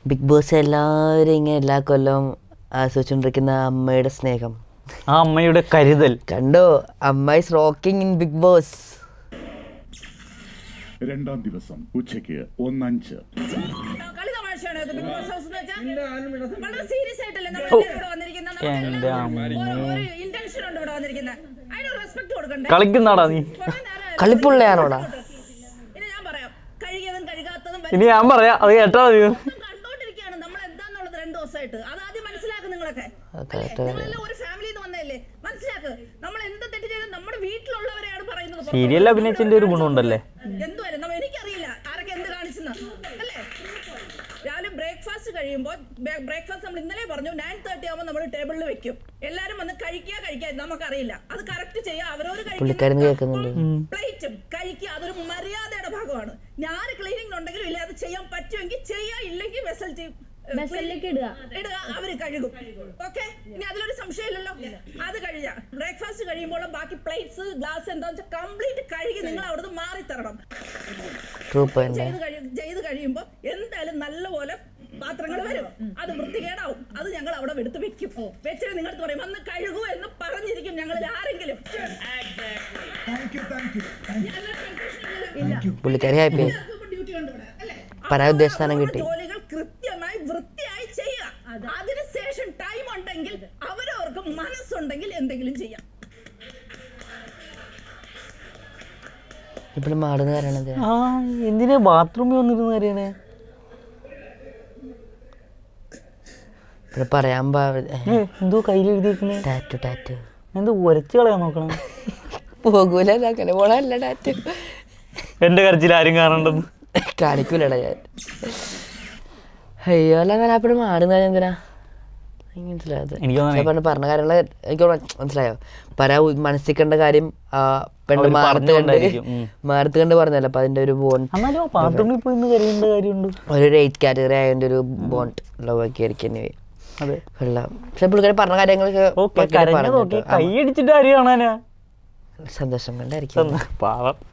Big boss എല്ലാവരും ഇങ്ങനെ എല്ലാ കൊല്ലവും ആസ്വദിച്ചുകൊണ്ടിരിക്കുന്ന അമ്മയുടെ സ്നേഹം ആ അമ്മയുടെ കരുതൽ കണ്ടോ അമ്മ is rocking in Big Boss രണ്ടാം ദിവസം ഉച്ചയ്ക്ക് ഒന്നഞ്ച് കളി തമാശയാണ് ഇത് ബിഗ് ബോസ് ഹൗസ് എന്ന് വെച്ചാൽ വളരെ സീരിയസ് ആയിട്ടല്ലേ നമ്മൾ ഇവിടെ വന്നിരിക്കുന്നത് നമുക്ക് എൻ്റെ എല്ലാവർക്കും അമ്മേ. ഒരു- ഒരു ഇന്റൻഷൻ ഉണ്ട് ഇവിടെ വന്നിരിക്കുന്നത് അതിന് റെസ്പെക്ട് കൊടുക്കണ്ടേ കളിക്കുന്നാടാ നീ കുറേ നേരം കളിപ്പുള്ളയാണോടാ ഇനി ഞാൻ പറയാം കഴുകിയതും കഴുകാത്തതും ഇനി ഞാൻ പറയാം അത് കേട്ടാ മതി മൊത്തം കണ്ടോണ്ടിരിക്കുകയാണ് നമ്മൾ എന്താന്നുള്ളത് രണ്ടു ദിവസമായിട്ട് അത് ആദ്യം മനസ്സിലാക്കും നിങ്ങളൊക്കെ അല്ലേ? നിങ്ങളെല്ലാം ഒരു ഫാമിലിയിൽ നിന്ന് വന്നതല്ലേ മനസ്സിലാക്ക് നമ്മൾ എന്ത് തെറ്റ് ചെയ്താലും നമ്മുടെ വീട്ടിലുള്ളവരെയാണ് പറയുന്നത് പുറത്ത് സീരിയൽ അഭിനയിച്ചതിന്റെ ഒരു ഗുണമുണ്ടല്ലേ എന്തുവരെ നമ്മ എനിക്കറിയില്ല ആരൊക്കെ എന്ത് കാണിച്ചെന്ന് അല്ലേ രാവിലെ ബ്രേക്ക്ഫാസ്റ്റ് കഴിയുമ്പോൾ ബ്രേക്ക്ഫാസ്റ്റ് നമ്മൾ ഇന്നലെ പറഞ്ഞു നയൻ തേർട്ടി ആകുമ്പോൾ നമ്മൾ ടേബിളിൽ വെക്കും എല്ലാരും വന്ന് കഴിക്കുക കഴിക്കുക നമുക്കറിയില്ല അത് കറക്റ്റ് ചെയ്യുക അവരോട് പുള്ളിക്കാരൻ കേൾക്കുന്നുണ്ട് പ്ലേറ്റും കഴിക്കുക അതൊരു മര്യാദയുടെ ഭാഗമാണ് ഞാൻ ക്ലീനിങ് ഉണ്ടെങ്കിലും ഇല്ല അത് ചെയ്യാൻ പറ്റുമെങ്കിൽ ചെയ്യാ ഇല്ലെങ്കിൽ വെസൽ ചെയ്യും വെസലിലേക്ക് ഇടുക ഇടുക അവര് കഴുകും ഓക്കെ ഇനി അതിലൊരു സംശയമില്ലല്ലോ അത് കഴിയ ബ്രേക്ക്ഫാസ്റ്റ് കഴിയുമ്പോൾ ബാക്കി പ്ലേറ്റ്സ് ഗ്ലാസ് എന്താ വെച്ചാൽ കംപ്ലീറ്റ് കഴുകി നിങ്ങൾ അവിടുന്ന് മാറി തരണം ട്രൂ പോയിന്റ് ചെയ്ത് കഴി ചെയ്ത് കഴിയുമ്പോൾ എന്തായാലും നല്ലപോലെ പാത്രങ്ങൾ വരും അത് വൃത്തികേടാവും അത് ഞങ്ങൾ അവിടെ എടുത്ത് വെക്കും വെച്ചിട്ട് നിങ്ങളടുത്ത് പറയും അന്ന് കഴുകൂ എന്ന് പറഞ്ഞിരിക്കും ഞങ്ങളിൽ ആരെങ്കിലും പുള്ളിക്കാരി ഹാപ്പി ഡ്യൂട്ടി ഉണ്ട് ഇവിടെ അല്ലേ പറയാൻ ഉദ്ദേശിച്ച സാധനം അവരുടെ കിട്ടി ജോലികൾ കൃത്യമായി വൃത്തിയായി ചെയ്യുക അതിനുശേഷം ടൈം ഉണ്ടെങ്കിൽ അവരവർക്ക് മനസ്സുണ്ടെങ്കിൽ എന്തെങ്കിലും ചെയ്യാം ഇപ്പോൾ മാടുന്ന കാരണം ആ എന്തിനാ ബാത്റൂമിൽ വന്നിരുന്ന കാര്യമാണ് ഇപ്പോൾ പറയാൻ പാടില്ല ഏ, എന്തോ കയ്യിൽ എഴുതിയിരിക്കണേ ടാറ്റു ടാറ്റു എന്തോ ഉരച്ച് കളയാൻ നോക്കണം പോകൂല അങ്ങനെ പോണല്ല ടാറ്റു എന്റെ കരച്ചിൽ ആരും കാണണ്ടെന്ന് കാണിക്കൂലടാ ഞാൻ അയ്യോ അല്ല ഞാൻ അപ്പോഴും മാടുന്ന കാര്യം എന്തിനാ എനിക്ക് മനസ്സിലായത് എനിക്ക് തോന്നുന്നേ- ഞാൻ പറഞ്ഞ പറഞ്ഞ കാര്യങ്ങൾ എനിക്ക് മനസ്സിലായോ പര മനസ്സിൽ കണ്ട കാര്യം ആ പെണ്ണ് അവര് മാറത്ത് കണ്ട് പറഞ്ഞുകൊണ്ടായിരിക്കും, ഉം. മാറത്ത് കണ്ട് പറഞ്ഞല്ലോ അപ്പൊ അതിന്റെ ഒരു ബോണ്ട് എന്നാലും ബാത്റൂമിൽ പോയി ഇന്ന് കരയേണ്ട കാര്യമുണ്ട് ഒരു എയ്റ്റ് കാറ്റഗറി ആയതിന്റെ ഒരു ബോണ്ട് ലവ് ഒക്കെ ആയിരിക്കും anyway. അതെ വെള്ളം പക്ഷെ പുള്ളിക്കാരി പറഞ്ഞ കാര്യങ്ങളൊക്കെ ഓക്കെ പക്കയായിട്ട് കരഞ്ഞു പറഞ്ഞു നോക്കി കേട്ടോ. കൈ അടിച്ചിട്ട് ആര് കാണാനാ ആ, സന്തോഷം കൊണ്ടായിരിക്കും പാവം